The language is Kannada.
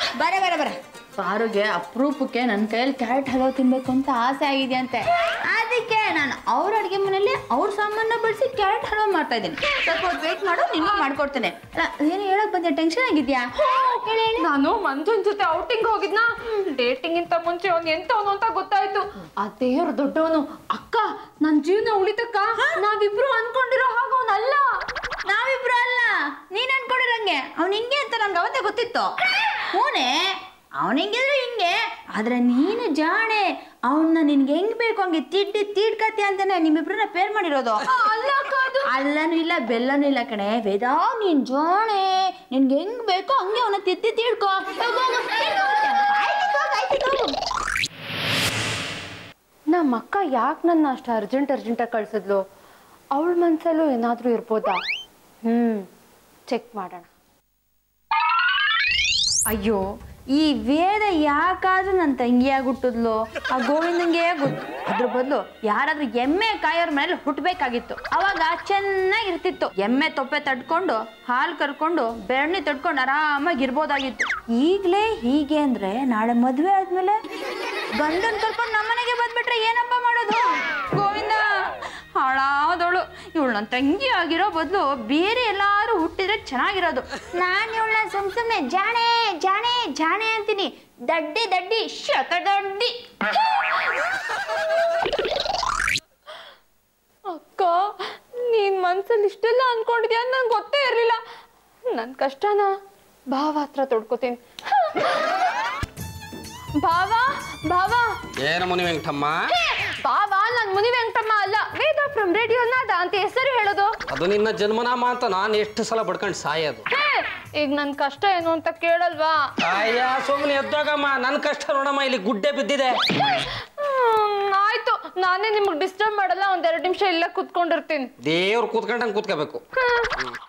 ಬರ ಬರ ಬರ ಪಾರುಗೆ ಅಪರೂಪಕ್ಕೆ ನನ್ನ ಕೈಯಲ್ಲಿ ಕ್ಯಾರೆಟ್ ಹಲವು ತಿನ್ಬೇಕು ಅಂತ ಆಸೆ ಆಗಿದೆಯಂತೆ ಅದಕ್ಕೆ ನಾನು ಅವ್ರ ಅಡುಗೆ ಮನೆಯಲ್ಲಿ ಅವ್ರ ಸಾಮಾನ ಬಳಸಿ ಕ್ಯಾರೆಟ್ ಹಲ್ವಾ ಮಾಡ್ತಾ ಇದ್ದೀನಿ ಸ್ವಲ್ಪ ಹೊತ್ತು ವೇಟ್ ಮಾಡು ನಿನ್ಗೂ ಮಾಡ್ಕೊಡ್ತೇನೆ ಅಲ್ಲ ಏನು ಹೇಳಕ್ ಬಂದೆ ಟೆನ್ಷನ್ ಆಗಿದ್ಯಾ ಹೇಳಿ ಹೇಳಿ ನಾನು ಮಂಜುನ್ ಜೊತೆ ಔಟಿಂಗ್ ಹೋಗಿದ್ನಾ ಡೇಟಿಂಗ್ ಇಂತ ಮುಂಚೆ ಅವ್ನು ಎಂತವನು ಅಂತ ಗೊತ್ತಾಯ್ತು ಆ ದೇವ್ರ ದೊಡ್ಡವನು ಅಕ್ಕ ನನ್ ಜೀವನ ಉಳಿತಕ್ಕ ನಾವಿಬ್ರು ಅನ್ಕೊಂಡಿರೋ ಹಾಗ ಅವನಲ್ಲ ನಾವಿಬ್ರು ಅಲ್ಲ ನೀನ್ ಅನ್ಕೊಂಡಿರಂಗೆ ಅವ್ನು ಹಿಂಗೆ ಅಂತ ನನ್ಗೆ ಅವತ್ತೇ ಗೊತ್ತಿತ್ತು ಹೂನೆ ಅವನ ಹಿಂಗಿದ್ರೆ ಹಿಂಗೆ ಆದ್ರೆ ನೀನು ಜಾಣೆ ಅವನ್ನ ನಿನ್ಗೆ ಹೆಂಗ್ ಬೇಕು ಹಂಗೆ ತಿಡ್ಡಿ ತೀಡ್ಕತಿ ಅಂತಾನೆ ನಿಮ್ಮಿಬ್ರನ್ನ ಪೇರ್ ಮಾಡಿರೋದು ಅಲ್ಲ ಅಕ್ಕ ಅದು ಅಲ್ಲನೂ ಇಲ್ಲ ಬೆಲ್ಲನೂ ಇಲ್ಲ ಕಣೆ ವೇದ ನೀನ್ ಜಾಣೆ ನಿನ್ಗೆ ಹೆಂಗ್ ಬೇಕೋ ಹಂಗೆ ಅವನ ತಿದ್ದಿ ತೀಡ್ಕೋ ಹೋಗು, ಹೋಗು, ಹೋಗು. ಆಯ್ತು, ಹೋಗು, ಆಯ್ತು, ಹೋಗು. ನಮ್ಮ ಅಕ್ಕ ಯಾಕೆ ನನ್ನ ಅಷ್ಟು ಅರ್ಜೆಂಟ್ ಅರ್ಜೆಂಟಾಗಿ ಕಳ್ಸಿದ್ಲು ಅವಳ ಮನ್ಸಲ್ಲೂ ಏನಾದರೂ ಇರ್ಬೋದಾ ಹ್ಮ್ ಚೆಕ್ ಮಾಡೋಣ ಅಯ್ಯೋ ಈ ವೇದ ಯಾಕಾದ್ರೂ ನನ್ನ ತಂಗಿಯಾಗಿ ಹುಟ್ಟಿದ್ಲು ಆ ಗೋವಿಂದಂಗೆ ಗೊತ್ತು ಅದ್ರ ಬದಲು ಯಾರಾದ್ರೂ ಎಮ್ಮೆ ಕಾಯೋರ್ ಮನೇಲಿ ಹುಟ್ಟಬೇಕಾಗಿತ್ತು ಅವಾಗ ಚೆನ್ನಾಗಿರ್ತಿತ್ತು ಎಮ್ಮೆ ತೊಪ್ಪೆ ತಡ್ಕೊಂಡು ಹಾಲು ಕರ್ಕೊಂಡು ಬೆಣ್ಣೆ ತಡ್ಕೊಂಡು ಆರಾಮಾಗಿ ಇರ್ಬೋದಾಗಿತ್ತು ಈಗಲೇ ಹೀಗೆ ಅಂದ್ರೆ ನಾಳೆ ಮದುವೆ ಆದ್ಮೇಲೆ ಗಂಡನ್ ಕರ್ಕೊಂಡು ನಮ್ಮನೆಗೆ ಬಂದ್ಬಿಟ್ರೆ ಏನಪ್ಪ ಮಾಡೋದು ಗೋವಿಂದ ಹಾಳಾದವಳು ಇವಳು ನನ್ನ ತಂಗಿ ಆಗಿರೋ ಬದಲು ಬೇರೆ ಎಲ್ಲಾರು ಹುಟ್ಟಿದ್ರೆ ಚೆನ್ನಾಗಿರೋದು ನಾನು ಇವಳನ್ನ ಸುಮ್ ಸುಮ್ಮನೆ ಜಾಣೆ ಜಾಣೆ ಜಾಣೆ ಅಂತೀನಿ ದಡ್ಡಿ ದಡ್ಡಿ ಶತ ದಡ್ಡಿ ಅಕ್ಕ ನೀನ್ ಮನ್ಸಲ್ಲಿ ಇಷ್ಟೆಲ್ಲ ಅನ್ಕೊಂಡಿದ್ಯಾ ಅಂತ ನಂಗೆ ಗೊತ್ತೇ ಇರಲಿಲ್ಲ ನನ್ನ ಕಷ್ಟನ ಭಾವ ಹತ್ರ ತೊಡ್ಕೋತೀನಿ ಭಾವ ಭಾವ ಏನು ಮುನಿ ವೆಂಕಟಮ್ಮ ಭಾವ ನನ್ ಮುನಿ ವೆಂಕಟಮ್ಮ ಅಲ್ಲ ವೇದ ಫ್ರಮ್ ರೇಡಿಯೋ ನಾದ ಅಂತ ಹೆಸರು ಹೇಳೋದು ಅದು ನಿನ್ನ ಜನ್ಮನಾಮ ಅಂತ ನಾನು ಎಷ್ಟು ಸಲ ಬಡ್ಕೊಂಡು ಸಾಯೋದು ಹೇ, ಈಗ ನನ್ ಕಷ್ಟ ಏನು ಅಂತ ಕೇಳಲ್ವಾ ಅಯ್ಯ ಸುಮ್ಮನೆ ಎದ್ದೋಗಮ್ಮ ನನ್ನ ಕಷ್ಟ ನೋಡಮ್ಮ ಇಲ್ಲಿ ಗುಡ್ಡೆ ಬಿದ್ದಿದೆ ಹ್ಮ್, ಆಯ್ತು ನಾನೇ ನಿಮಗೆ ಡಿಸ್ಟರ್ಬ್ ಮಾಡಲ್ಲ ಒಂದೆರಡು ನಿಮಿಷ ಇಲ್ಲೇ ಕುತ್ಕೊಂಡಿರ್ತೀನಿ ದೇವ್ರು ಕೂತ್ಕೊಂಡಂಗೆ ಕೂತ್ಕೋಬೇಕು ಹ್ಮ್.